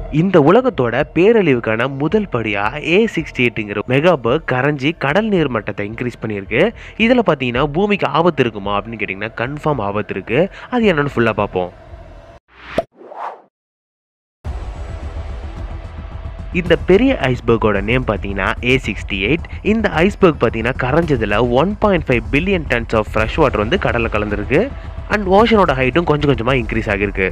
இந்த உலகத்தோட பேரழிவுக்கான முதல் படியாக ஏ சிக்ஸ்டி எட்டுங்கிற மெகாபர்க் கரைஞ்சி கடல் நீர் மட்டத்தை இன்க்ரீஸ் பண்ணியிருக்கு இதில் பார்த்தீங்கன்னா பூமிக்கு ஆபத்து இருக்குமா அப்படின்னு கேட்டிங்கன்னா கன்ஃபார்ம் ஆபத்து இருக்குது அது என்னன்னு ஃபுல்லாக பார்ப்போம் இந்த பெரிய ஐஸ்பர்க்கோட நேம் பார்த்தீங்கன்னா ஏ சிக்ஸ்டி எயிட் இந்த ஐஸ்பர்க் பார்த்தீங்கன்னா கரைஞ்சதில் one point five billion tons of fresh water வந்து கடலில் கலந்துருக்கு அண்ட் ஓஷனோட ஹைட்டும் கொஞ்சம் கொஞ்சமாக இன்க்ரீஸ் ஆகிருக்கு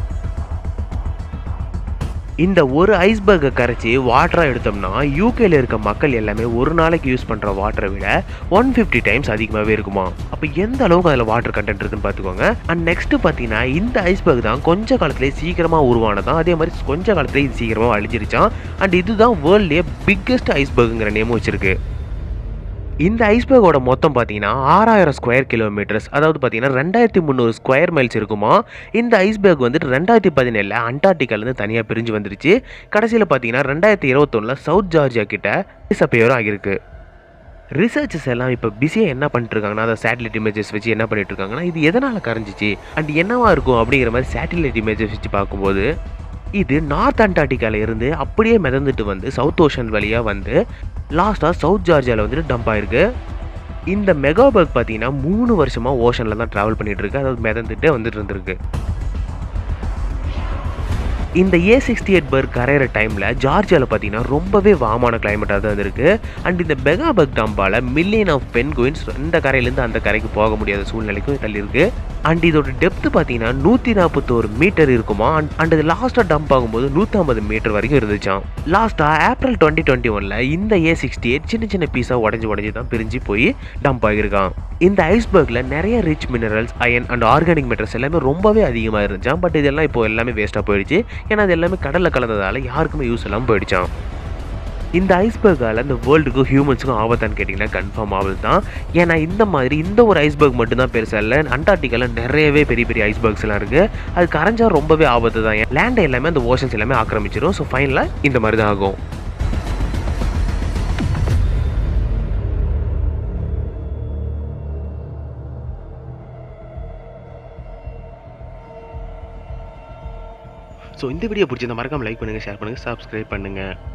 இந்த ஒரு ஐஸ்பர்க்கை கரைச்சி வாட்டராக எடுத்தோம்னா யூகேல இருக்க மக்கள் எல்லாமே ஒரு நாளைக்கு யூஸ் பண்ணுற வாட்டரை விட ஒன் ஃபிஃப்டி டைம்ஸ் அதிகமாகவே இருக்குமா அப்போ எந்த அளவுக்கு அதில் வாட்டர் கண்டென்ட் இருக்குன்னு பார்த்துக்கோங்க அண்ட் நெக்ஸ்ட் பார்த்தீங்கன்னா இந்த ஐஸ்பர்க் தான் கொஞ்ச காலத்துலேயே சீக்கிரமாக உருவானதான் அதே மாதிரி கொஞ்ச காலத்துலேயே இது சீக்கிரமாக அழிஞ்சிருச்சான் அண்ட் இதுதான் வேர்ல்ட்லேயே பிக்கெஸ்ட் ஐஸ்பர்க்குங்கிற நேமும் வச்சிருக்கு இந்த ஐஸ்பர்கோட மொத்தம் பார்த்தீங்கன்னா ஆறாயிரம் ஸ்கொயர் கிலோமீட்டர்ஸ் அதாவது பார்த்தீங்கன்னா ரெண்டாயிரத்தி முந்நூறு ஸ்கொயர் மைல்ஸ் இருக்குமா இந்த ஐஸ்பர்க் வந்துட்டு ரெண்டாயிரத்தி பதினேழில் அண்டார்டிகாலேருந்து தனியாக பிரிஞ்சு வந்துருச்சு கடைசியில் பார்த்தீங்கன்னா ரெண்டாயிரத்தி இருபத்தொன்னில் சவுத் ஜார்ஜியா கிட்ட டிசப்பியரும் ஆகியிருக்கு ரிசர்ச்சர்ஸ் எல்லாம் இப்போ பிஸியாக என்ன பண்ணிட்டு இருக்காங்கன்னா அதை சேட்டலைட் இமேஜஸ் வச்சு என்ன பண்ணிட்டு இருக்காங்கன்னா இது எதனால் கரைஞ்சிச்சு அண்ட் என்னவா இருக்கும் அப்படிங்கிற மாதிரி சேட்டலைட் இமேஜஸ் வச்சு பார்க்கும்போது இது நார்த் அண்டார்டிகால இருந்து அப்படியே மிதந்துட்டு வந்து சவுத் ஓஷன் வழியாக வந்து லாஸ்ட்டாக சவுத் ஜார்ஜியாவில் வந்துட்டு டம்ப் ஆயிருக்கு இந்த மெகாபர்க் பார்த்தீங்கன்னா மூணு வருஷமாக ஓஷனில் தான் ட்ராவல் பண்ணிட்டு இருக்கு அதாவது மிதந்துட்டே வந்துட்டு இருந்திருக்கு இந்த ஏ சிக்ஸ்டி எயிட் பர்க் கரையிற டைமில் ஜார்ஜியாவில் பார்த்தீங்கன்னா ரொம்பவே வாமான கிளைமேட்டாக தான் இருந்திருக்கு அண்ட் இந்த மெகாபர்க் டம்பால் மில்லியன் ஆஃப் பென் கோயின்ஸ் இந்த கரையிலேருந்து அந்த கரைக்கு போக முடியாத சூழ்நிலைக்கும் தள்ளியிருக்கு அண்ட் இதோட டெப்த் பார்த்தீங்கன்னா நூற்றி நாற்பத்தோரு மீட்டர் இருக்குமா அண்ட் அண்ட் இது லாஸ்ட்டாக டம்ப் ஆகும்போது நூற்றம்பது மீட்டர் வரைக்கும் இருந்துச்சாம் லாஸ்ட்டாக ஏப்ரல் டுவெண்ட்டி டுவெண்ட்டி ஒனில் இந்த ஏ சிக்ஸ்டி எயிட் சின்ன சின்ன பீஸாக உடஞ்சி உடஞ்சி தான் பிரிஞ்சு போய் டம்ப் ஆகியிருக்கான் இந்த ஐஸ்பர்க்கில் நிறைய rich minerals iron and organic matters எல்லாமே ரொம்பவே அதிகமாக இருந்துச்சான் பட் இதெல்லாம் இப்போ எல்லாமே வேஸ்ட்டாக போயிடுச்சு ஏன்னா அது எல்லாமே கடலில் கலந்ததால் யாருக்குமே யூஸ் இல்லாமல் போயிடுச்சான் இந்த ஐஸ்பர்க்கால் இந்த வேர்ல்டுக்கும் ஹியூமன்ஸுக்கும் ஆபத்தான்னு கேட்டிங்கன்னா கன்ஃபார்ம் ஆகுது தான் ஏன்னா இந்த மாதிரி இந்த ஒரு ஐஸ்பர்க் மட்டும்தான் பெருசாக இல்லை அண்டார்டிகாவில் நிறையவே பெரிய பெரிய ஐஸ்பர்க்ஸ் எல்லாம் இருக்குது அது கரைஞ்சா ரொம்பவே ஆபத்து தான் லேண்டை எல்லாமே அந்த ஓஷன்ஸ் எல்லாமே ஆக்கிரமிச்சிடும் ஸோ ஃபைனலாக இந்த மாதிரி தான் ஆகும் ஸோ இந்த வீடியோ பிடிச்சிருந்தா மறக்காம லைக் பண்ணுங்கள் ஷேர் பண்ணுங்கள் சப்ஸ்கிரைப் பண்ணுங்கள்